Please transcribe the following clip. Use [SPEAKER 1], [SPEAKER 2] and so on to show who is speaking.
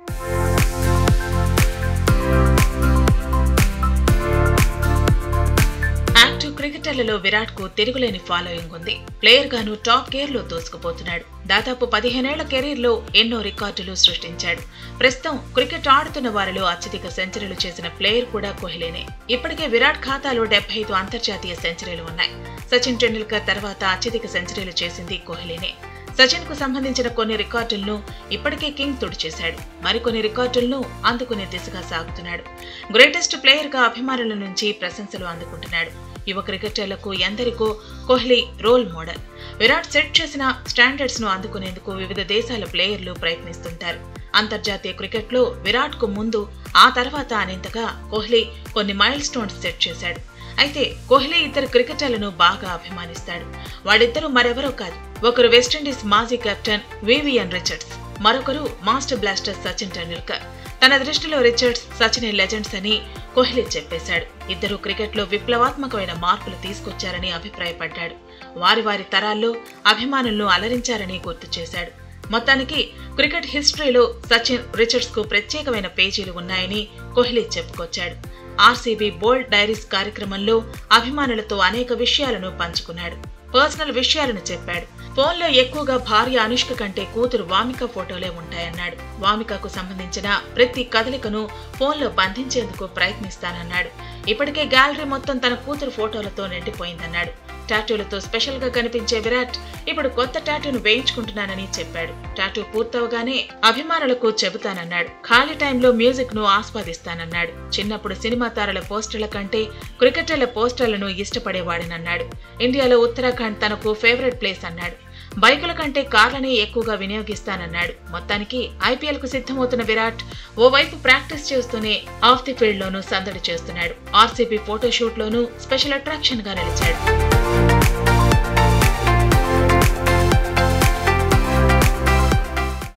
[SPEAKER 1] active క్రికెటర్లలో Virat కు తిరుగులేని following ఉంది ప్లేయర్ గాను టాప్ గేర్ లో దూసుకుపోతున్నాడు దాదాపు పదిహేనేళ్ల కెరీర్ లో ఎన్నో రికార్డులు సృష్టించాడు ప్రస్తుతం క్రికెట్ ఆడుతున్న వారిలో అత్యధిక సెంచరీలు చేసిన ప్లేయర్ కూడా కోహ్లీనే ఇప్పటికే విరాట్ ఖాతాలో డెబ్బై ఐదు అంతర్జాతీయ సెంచరీలు ఉన్నాయి సచిన్ టెండూల్కర్ తర్వాత అత్యధిక సెంచరీలు చేసింది కోహ్లీనే సచిన్ కు సంబంధించిన కొన్ని రికార్డులను ఇప్పటికే కింగ్ తుడిచేశాడు మరికొన్ని రికార్డులను అందుకునే దిశగా సాగుతున్నాడు గ్రేటెస్ట్ ప్లేయర్ గా అభిమానుల నుంచి ప్రశంసలు అందుకుంటున్నాడు యువ క్రికెటర్లకు ఎందరికో Kohli role model Virat set చేసిన స్టాండర్డ్స్ ను అందుకునేందుకు వివిధ దేశాల ప్లేయర్లు ప్రయత్నిస్తుంటారు అంతర్జాతీయ క్రికెట్లో విరాట్ కు ముందు ఆ తర్వాత అనేంతగా కోహ్లీ కొన్ని మైల్ స్టోన్స్ సెట్ చేశాడు అయితే కోహ్లీ ఇద్దరు క్రికెటర్లను బాగా అభిమానిస్తాడు వాళ్ళిద్దరూ మరెవరో కాదు ఒకరు వెస్టిండీస్ మాజీ కెప్టెన్ వివిఎన్ రిచర్డ్స్ మరొకరు మాస్టర్ బ్లాస్టర్ సచిన్ టెండూల్కర్ తన దృష్టిలో రిచర్డ్స్ సచిన్ లెజెండ్స్ అని కోహ్లీ చెప్పేశాడు ఇద్దరు క్రికెట్లో విప్లవాత్మకమైన మార్పులు తీసుకొచ్చారని అభిప్రాయపడ్డాడు వారి వారి తరాల్లో అభిమానులను అలరించారని గుర్తు చేశాడు మొత్తానికి క్రికెట్ హిస్టరీలో సచిన్ రిచర్డ్స్ కు ప్రత్యేకమైన పేజీలు ఉన్నాయని కోహ్లీ చెప్పుకొచ్చాడు ఆర్సీబీ బోల్డ్ డైరీస్ కార్యక్రమంలో అభిమానులతో అనేక విషయాలను పంచుకున్నాడు పర్సనల్ విషయాలను చెప్పాడు ఫోన్లో ఎక్కువగా భార్య అనుష్క కంటే కూతురు వామిక ఫోటోలే ఉంటాయన్నాడు వామికకు సంబంధించిన ప్రతి కదలికను ఫోన్లో బంధించేందుకు ప్రయత్నిస్తానన్నాడు ఇప్పటికే గ్యాలరీ మొత్తం తన కూతురు ఫోటోలతో నిండిపోయిందన్నాడు టాటూలతో స్పెషల్ గా కనిపించే విరాట్ ఇప్పుడు కొత్త టాటూను వేయించుకుంటున్నానని చెప్పాడు టాటూ పూర్తవగానే అభిమానులకు చెబుతానన్నాడు ఖాళీ టైంలో మ్యూజిక్ ను ఆస్వాదిస్తానన్నాడు చిన్నప్పుడు సినిమా తారల పోస్టర్ల కంటే క్రికెటర్ల పోస్టర్లను ఇష్టపడేవాడనన్నాడు ఇండియాలో ఉత్తరాఖండ్ తనకు ఫేవరెట్ ప్లేస్ అన్నాడు బైకుల కంటే కార్లనే ఎక్కువగా వినియోగిస్తానన్నాడు మొత్తానికి ఐపీఎల్ కు సిద్ధమవుతున్న విరాట్ ఓవైపు ప్రాక్టీస్ చేస్తూనే ఆఫ్ ది ఫీల్డ్ లోనూ సందడి చేస్తున్నాడు ఆర్సీబీ ఫోటోషూట్ లోనూ స్పెషల్ అట్రాక్షన్ గా నిలిచాడు